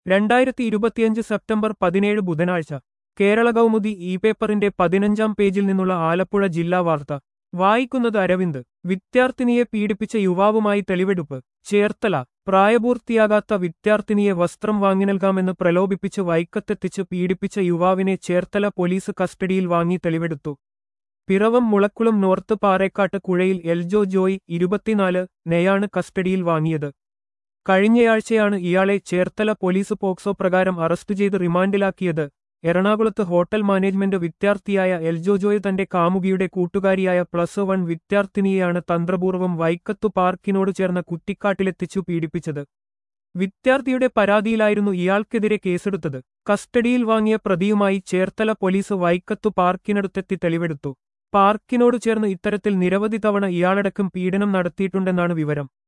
രണ്ടായിരത്തി ഇരുപത്തിയഞ്ച് സെപ്റ്റംബർ പതിനേഴ് ബുധനാഴ്ച കേരള കൗമുദി ഇ പേപ്പറിന്റെ പതിനഞ്ചാം പേജിൽ നിന്നുള്ള ആലപ്പുഴ ജില്ലാ വാർത്ത വായിക്കുന്നത് അരവിന്ദ് വിദ്യാർത്ഥിനിയെ പീഡിപ്പിച്ച യുവാവുമായി തെളിവെടുപ്പ് ചേർത്തല പ്രായപൂർത്തിയാകാത്ത വിദ്യാർത്ഥിനിയെ വസ്ത്രം വാങ്ങി നൽകാമെന്ന് പ്രലോഭിപ്പിച്ച് വൈക്കത്തെത്തിച്ച് പീഡിപ്പിച്ച യുവാവിനെ ചേർത്തല പോലീസ് കസ്റ്റഡിയിൽ വാങ്ങി തെളിവെടുത്തു പിറവം മുളക്കുളം നോർത്ത് പാറേക്കാട്ട് കുഴയിൽ എൽജോ ജോയ് ഇരുപത്തിനാല് നെയാണ് കസ്റ്റഡിയിൽ വാങ്ങിയത് കഴിഞ്ഞയാഴ്ചയാണ് ഇയാളെ ചേർത്തല പോലീസ് പോക്സോ പ്രകാരം അറസ്റ്റ് ചെയ്ത് റിമാൻഡിലാക്കിയത് എറണാകുളത്ത് ഹോട്ടൽ മാനേജ്മെന്റ് വിദ്യാർത്ഥിയായ എൽജോ ജോയ് തന്റെ കാമുകിയുടെ കൂട്ടുകാരിയായ പ്ലസ് വൺ വിദ്യാർത്ഥിനിയെയാണ് തന്ത്രപൂർവ്വം വൈക്കത്തു പാർക്കിനോട് ചേർന്ന കുറ്റിക്കാട്ടിലെത്തിച്ചു പീഡിപ്പിച്ചത് വിദ്യാർത്ഥിയുടെ പരാതിയിലായിരുന്നു ഇയാൾക്കെതിരെ കേസെടുത്തത് കസ്റ്റഡിയിൽ വാങ്ങിയ പ്രതിയുമായി ചേർത്തല പോലീസ് വൈക്കത്തു പാർക്കിനടുത്തെത്തി തെളിവെടുത്തു പാർക്കിനോട് ചേർന്ന് ഇത്തരത്തിൽ നിരവധി തവണ ഇയാളടക്കം പീഡനം നടത്തിയിട്ടുണ്ടെന്നാണ് വിവരം